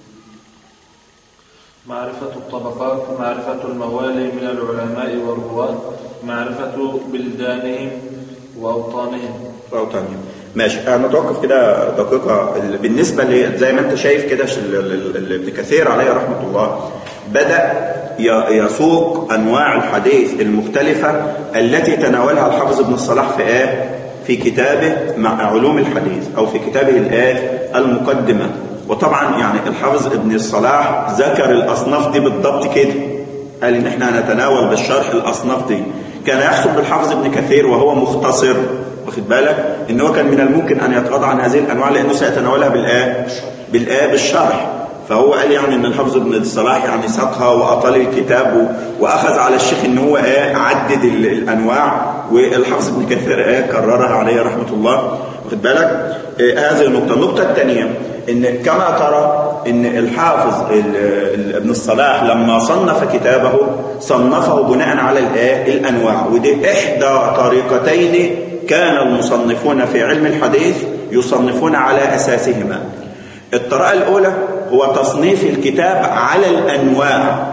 معرفة الطبقات معرفة الموالي من العلماء والرواة معرفة بلدانهم وأوطانهم أو تانية ماشي أنا نتوقف كده دقيقة ال- بالنسبة ل زي ما أنت شايف كده ش- ال- ال- ال- ابن كثير عليه رحمة الله بدأ ي- يسوق أنواع الحديث المختلفة التي تناولها الحافظ ابن الصلاح في آه في كتابه مع علوم الحديث أو في كتابه الآه المقدمة وطبعا يعني الحافظ ابن الصلاح ذكر الاصناف دي بالضبط كده قال ان احنا هنتناول بالشرح الاصناف دي كان يحصل بالحافظ ابن كثير وهو مختصر واخد بالك ان هو كان من الممكن ان يتغاضى عن هذه الانواع لانه سيتناولها بالايه بالايه بالشرح فهو قال يعني ان الحافظ ابن الصلاح يعني ساقها واطال الكتاب و- واخذ على الشيخ ان هو ايه عدد ال- الانواع والحافظ ابن كثير ايه كررها عليه رحمه الله واخد بالك إيه هذه النقطه النقطه الثانيه ان كما ترى ان الحافظ ال- ال- ابن الصلاح لما صنف كتابه صنفه بناء على الايه الانواع ودي احدى طريقتين كان المصنفون في علم الحديث يصنفون على اساسهما الطريقه الاولى هو تصنيف الكتاب على الانواع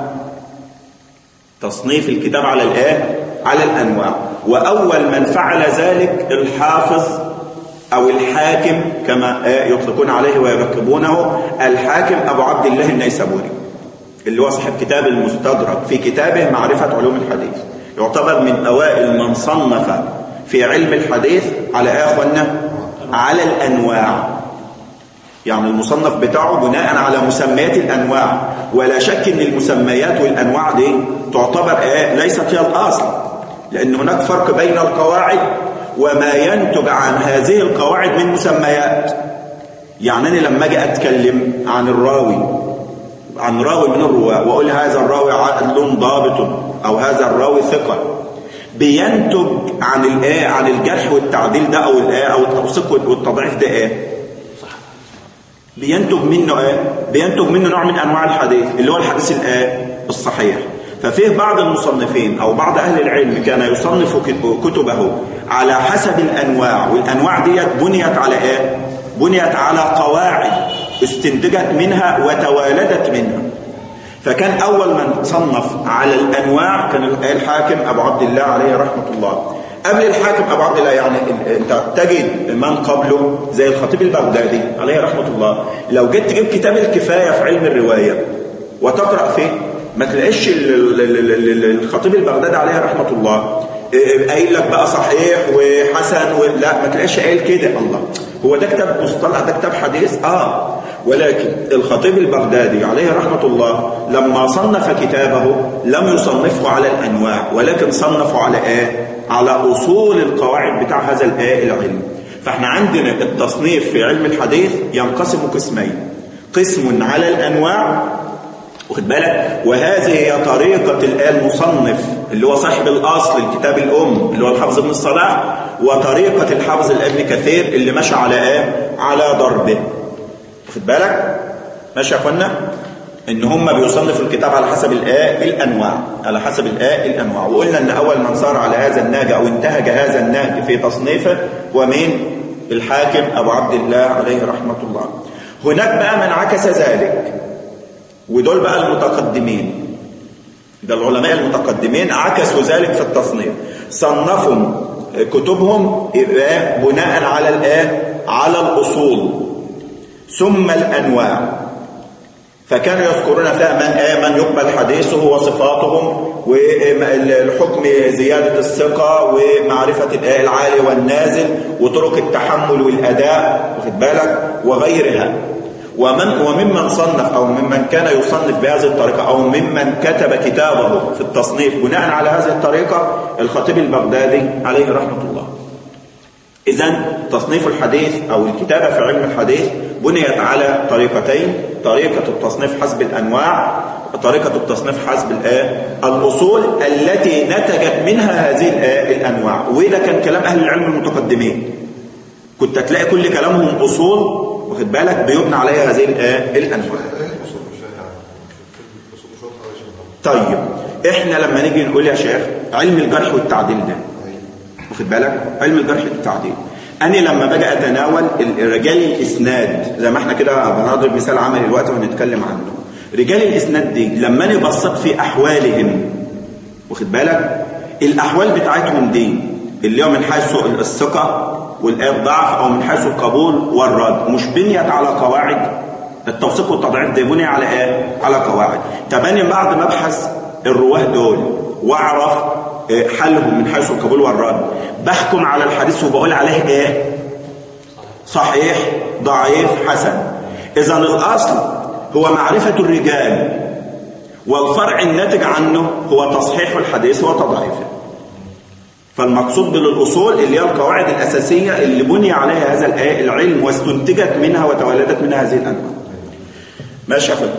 تصنيف الكتاب على الايه على الانواع واول من فعل ذلك الحافظ او الحاكم كما آه، يطلقون عليه ويركبونه الحاكم ابو عبد الله النيسابوري اللي هو صاحب كتاب المستدرك في كتابه معرفه علوم الحديث يعتبر من اوائل من صنف في علم الحديث على ايه يا اخوانا على الانواع يعني المصنف بتاعه بناء على مسميات الانواع ولا شك ان المسميات والانواع دي تعتبر ايه ليست هي الاصل لان هناك فرق بين القواعد وما ينتج عن هذه القواعد من مسميات يعني انا لما اجي اتكلم عن الراوي عن راوي من الرواه واقول هذا الراوي عدل ضابط او هذا الراوي ثقه بينتج عن الايه عن الجرح والتعديل ده او الايه او التوثيق والتضعيف ده ايه بينتج منه ايه بينتج منه نوع من انواع الحديث اللي هو الحديث الايه الصحيح ففيه بعض المصنفين او بعض اهل العلم كان يصنف كت- كتبه على حسب الانواع والانواع ديت بنيت على ايه بنيت على قواعد استنتجت منها وتوالدت منها فكان اول من صنف على الانواع كان الحاكم ابو عبد الله عليه رحمه الله قبل الحاكم ابو عبد الله يعني ال- انت تجد من قبله زي الخطيب البغدادي عليه رحمه الله لو جيت تجيب كتاب الكفايه في علم الروايه وتقرا فيه ما تلاقيش ال- ال- ال- ال- ال- الخطيب البغدادي عليه رحمه الله إيه، قايل لك بقى صحيح وحسن و... لا ما تلاقيش قايل كده الله هو ده كتاب مصطلح ده كتاب حديث اه ولكن الخطيب البغدادي عليه رحمة الله لما صنف كتابه لم يصنفه على الأنواع ولكن صنفه على ايه على أصول القواعد بتاع هذا الايه العلم فاحنا عندنا التصنيف في علم الحديث ينقسم قسمين قسم على الأنواع واخد بالك وهذه هي طريقة الآن المصنف اللي هو صاحب الأصل الكتاب الأم اللي هو الحافظ ابن الصلاح وطريقة الحافظ الابن كثير اللي مشى على ايه على ضربه واخد بالك ماشي يا اخوانا ان هم بيصنفوا الكتاب على حسب الايه الانواع على حسب الايه الانواع وقلنا ان اول من صار على هذا النهج او انتهج هذا النهج في تصنيفه هو مين الحاكم ابو عبد الله عليه رحمه الله هناك بقى من عكس ذلك ودول بقى المتقدمين ده العلماء المتقدمين عكسوا ذلك في التصنيف صنفوا كتبهم بناء على الايه على الاصول ثم الانواع فكانوا يذكرون فيها من آه من يقبل حديثه وصفاتهم والحكم زيادة الثقة ومعرفة الآية العالي والنازل وطرق التحمل والأداء واخد بالك وغيرها ومن وممن صنف أو ممن كان يصنف بهذه الطريقة أو ممن كتب كتابه في التصنيف بناء على هذه الطريقة الخطيب البغدادي عليه رحمة الله إذا تصنيف الحديث أو الكتابة في علم الحديث بنيت على طريقتين طريقة التصنيف حسب الأنواع وطريقة التصنيف حسب الآه الأصول التي نتجت منها هذه الآه الأنواع وده كان كلام أهل العلم المتقدمين كنت تلاقي كل كلامهم أصول واخد بالك بيبنى عليها هذه الآه الأنواع طيب احنا لما نيجي نقول يا شيخ علم الجرح والتعديل ده واخد بالك علم الجرح والتعديل أنا لما باجي أتناول رجال الإسناد زي ما احنا كده بنضرب مثال عملي دلوقتي وهنتكلم عنه رجال الإسناد دي لما أنا بصيت في أحوالهم واخد بالك الأحوال بتاعتهم دي اللي هو من حيث الثقة والضعف أو من حيث القبول والرد مش بنيت على قواعد التوثيق والتضعيف ده بني على ايه؟ على قواعد طب انا بعد ما ابحث الرواه دول واعرف حلهم من حيث القبول والرد بحكم على الحديث وبقول عليه ايه صحيح ضعيف حسن إذا الأصل هو معرفة الرجال والفرع الناتج عنه هو تصحيح الحديث وتضعيفه فالمقصود بالأصول اللي هي القواعد الأساسية اللي بني عليها هذا العلم واستنتجت منها وتولدت منها هذه الأنواع ماشي يا أخوي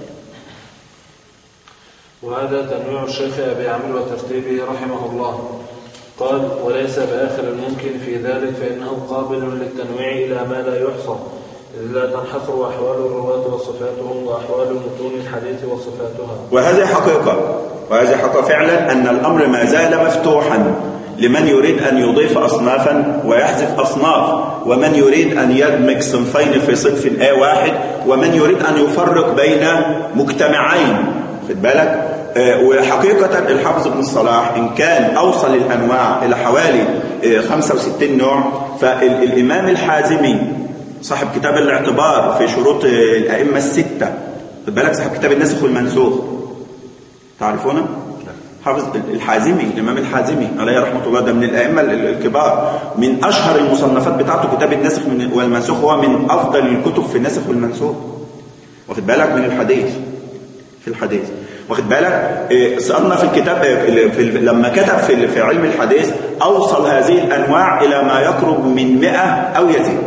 وهذا تنويع الشيخ أبي عمرو وترتيبه رحمه الله قال وليس بآخر الممكن في ذلك فإنه قابل للتنويع إلى ما لا يحصى إذ لا تنحصر أحوال الرواة وصفاتهم وأحوال متون الحديث وصفاتها وهذه حقيقة وهذه حقيقة فعلا أن الأمر ما زال مفتوحا لمن يريد أن يضيف أصنافا ويحذف أصناف ومن يريد أن يدمج صنفين في صنف آ واحد ومن يريد أن يفرق بين مجتمعين خد بالك آه، وحقيقة الحافظ ابن الصلاح إن كان أوصل الأنواع إلى حوالي آه، 65 نوع فالإمام الحازمي صاحب كتاب الاعتبار في شروط آه، الأئمة الستة خد بالك صاحب كتاب النسخ والمنسوخ تعرفونه؟ حافظ الحازمي الإمام الحازمي عليه رحمة الله ده من الأئمة ال- الكبار من أشهر المصنفات بتاعته كتاب النسخ من- والمنسوخ هو من أفضل الكتب في النسخ والمنسوخ واخد بالك من الحديث في الحديث واخد بالك إيه، صنف الكتاب إيه، في ال- لما كتب في ال- في علم الحديث أوصل هذه الأنواع إلى ما يقرب من 100 أو يزيد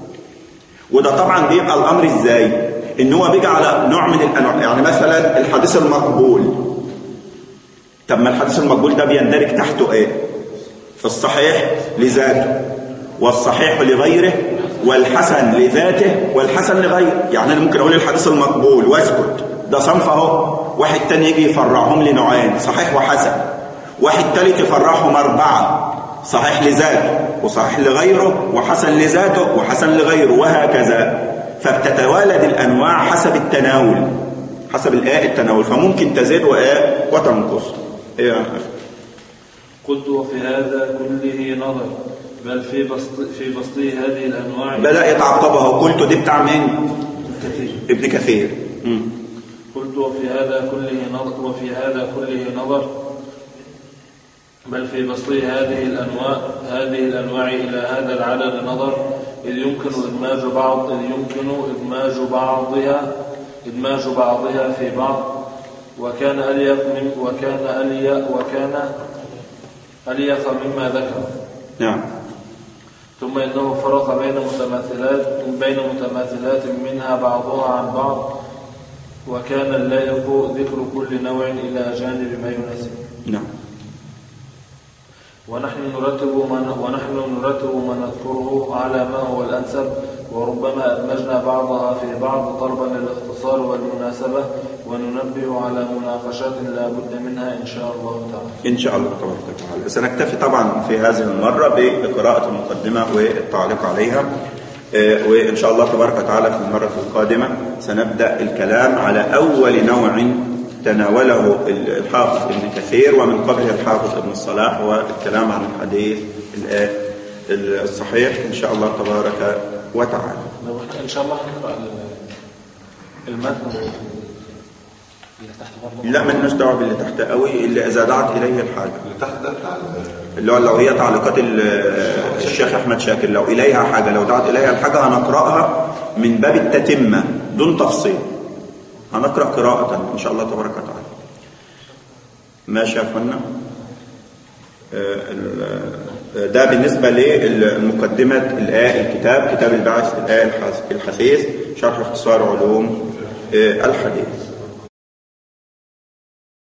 وده طبعا بيبقى الأمر إزاي إن هو بيجي على نوع من الأنواع يعني مثلا الحديث المقبول طب ما الحديث المقبول ده بيندرج تحته ايه الصحيح لذاته والصحيح لغيره والحسن لذاته والحسن لغيره يعني انا ممكن اقول الحديث المقبول واسكت ده صنف اهو واحد تاني يجي يفرعهم لنوعين صحيح وحسن واحد تالت يفرعهم اربعه صحيح لذاته وصحيح لغيره وحسن لذاته وحسن لغيره وهكذا فبتتوالد الانواع حسب التناول حسب الايه التناول فممكن تزيد وايه وتنقص ايه يا اخي قلت وفي هذا كله نظر بل في بسط في بسط هذه الأنواع بدأ يتعقبها وقلت دي بتاع مين كثير ابن كثير مم. قلت وفي هذا كله نظر وفي هذا كله نظر بل في بسط هذه الأنواع هذه الأنواع إلى هذا العدد نظر إذ يمكن إدماج بعض إذ يمكن إدماج بعضها إدماج بعضها في بعض وكان أليق من وكان أليق وكان أليق مما ذكر نعم ثم إنه فرق بين متماثلات بين متماثلات منها بعضها عن بعض وكان اللائق ذكر كل نوع إلى جانب ما يناسب نعم ونحن نرتب ما ن- ونحن نرتب ما نذكره على ما هو الأنسب وربما أدمجنا بعضها في بعض طلبا للاختصار والمناسبة وننبه على مناقشات لا بد منها إن شاء الله تعالى إن شاء الله تبارك وتعالى سنكتفي طبعا في هذه المرة بقراءة المقدمة والتعليق عليها آه، وإن شاء الله تبارك وتعالى في المرة القادمة سنبدأ الكلام على أول نوع تناوله الحافظ ابن كثير ومن قبله الحافظ ابن الصلاح والكلام عن الحديث الآن الصحيح إن شاء الله تبارك وتعالى لو إحنا إن شاء الله هنقرأ ال- المتن اللي تحت برضه لا ملناش دعوة باللي تحت قوي إلا إذا دعت إليه الحاجة اللي تحت ده بتاع ال- اللي هو لو هي تعليقات ال- الشيخ احمد شاكر لو اليها حاجه لو دعت اليها الحاجه هنقراها من باب التتمه دون تفصيل هنقرا قراءه ان شاء الله تبارك وتعالى ماشي يا اخوانا آه، ال- ده بالنسبه للمقدمه الايه الكتاب كتاب البعث الايه الحث- الحثيث شرح اختصار علوم آه، الحديث